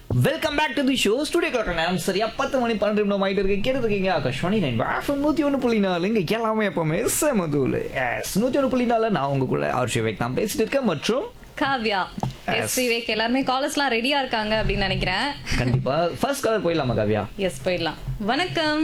Welcome back to the show studio clock நேரம் சரியா பத்து மணி பன்னெண்டு நிமிடம் ஆயிட்டு இருக்கு கேட்டு இருக்கீங்க ஆகாஷ்வாணி நைன் வாஃபம் நூற்றி ஒன்று புள்ளி நாலு இங்கே எல்லாமே எப்பவுமே செமதூல் எஸ் நூற்றி ஒன்று புள்ளி நாலு நான் உங்க கூட ஆர்ஷி வேக் நான் பேசிட்டு இருக்கேன் மற்றும் காவ்யா Yes. எஸ் விவேக் எல்லாருமே காலர்ஸ்லாம் ரெடியா இருக்காங்க அப்படின்னு நினைக்கிறேன் கண்டிப்பா ஃபர்ஸ்ட் கலர் போயிடலாமா காவ்யா எஸ் போயிடலாம் வணக்கம்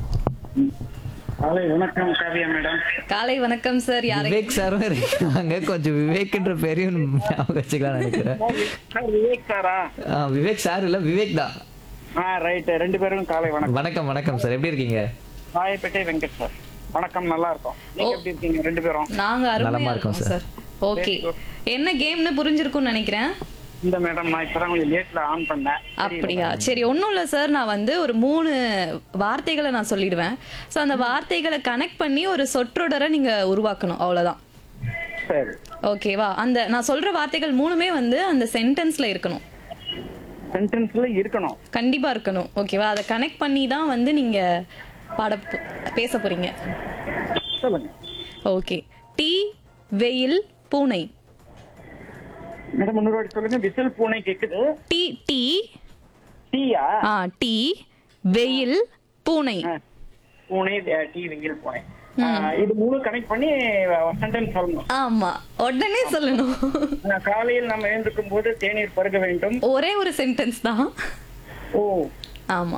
காலை வணக்கம் காவியா மேடம் காலை வணக்கம் சார் யாரை விவேக் சாரும் இருக்காங்க கொஞ்சம் விவேக்ன்ற பேரையும் ஞாபகம் வச்சுக்கலாம் நினைக்கிறேன் சார் விவேக் சாரா ஆ, விவேக் சார் இல்ல விவேக் தான் ஆ ரைட் ரெண்டு பேரும் காலை வணக்கம் வணக்கம் வணக்கம் சார் எப்படி இருக்கீங்க ராயப்பேட்டை வெங்கட் சார் வணக்கம் நல்லா இருக்கும் நீங்க ஓ. எப்படி இருக்கீங்க ரெண்டு பேரும் நாங்க நலமா அருமையா இருக்கோம் இருக்கோம் சார் ஓகே என்ன கேம்னு புரிஞ்சிருக்கும்னு நினைக்கிறேன் இந்த மேடம் நான் இப்பதான் கொஞ்சம் லேட்ல ஆன் பண்ணேன் அப்படியா சரி ஒன்றும் இல்லை சார் நான் வந்து ஒரு மூணு வார்த்தைகளை நான் சொல்லிடுவேன் ஸோ அந்த வார்த்தைகளை கனெக்ட் பண்ணி ஒரு சொற்றொடரை நீங்க உருவாக்கணும் அவ்வளவுதான் சரி ஓகேவா அந்த நான் சொல்ற வார்த்தைகள் மூணுமே வந்து அந்த சென்டென்ஸ்ல இருக்கணும் சென்டென்ஸ்ல இருக்கணும் கண்டிப்பா இருக்கணும் ஓகேவா அதை கனெக்ட் பண்ணி தான் வந்து நீங்க பாட போ- பேச போறீங்க சொல்லுங்க ஓகே டீ வெயில் பூனை மேடம் இன்னொரு வாட்டி சொல்லுங்க விசில் பூனை கேக்குது டீ டீ டீயா ஆ டீ வெயில் பூனை ஆ, பூனை வே- டீ வெயில் பூனை ஆ, இது மூணு கனெக்ட் பண்ணி சென்டென்ஸ் சொல்லணும் ஆமா உடனே சொல்லணும் ஆ, காலையில் நம்ம எழுந்திருக்கும் போது தேநீர் பருக வேண்டும் ஒரே ஒரு சென்டென்ஸ் தான் ஓ ஆமா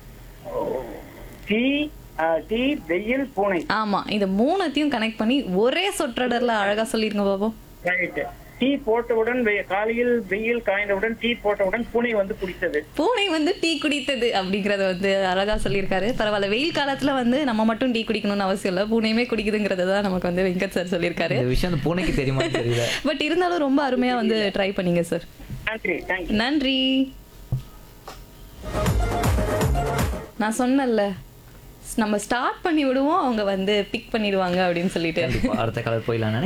டீ ஆ, டீ வெயில் பூனை ஆமா இது மூணுத்தையும் கனெக்ட் பண்ணி ஒரே சொற்றொடர்ல அழகா சொல்லிருங்க பாபு ரைட் டீ போட்டவுடன் வெ- காலையில் வெயில் காய்ந்தவுடன் டீ போட்டவுடன் பூனை வந்து குடித்தது பூனை வந்து டீ குடித்தது அப்படிங்கறத வந்து அழகா சொல்லியிருக்காரு பரவாயில்ல வெயில் காலத்துல வந்து நம்ம மட்டும் டீ குடிக்கணும்னு அவசியம் இல்ல பூனையுமே குடிக்குதுங்கிறத தான் நமக்கு வந்து வெங்கட் சார் சொல்லியிருக்காரு இந்த விஷயம் அந்த பூனைக்கு தெரியுமா தெரியல பட் இருந்தாலும் ரொம்ப அருமையா வந்து ட்ரை பண்ணீங்க சார் நன்றி தேங்க்யூ நன்றி நான் சொன்னேன்ல நம்ம ஸ்டார்ட் பண்ணி விடுவோம் அவங்க வந்து பிக் பண்ணிடுவாங்க அப்படின்னு சொல்லிட்டு கண்டிப்பா அடுத்த கலர் போயிடலாம்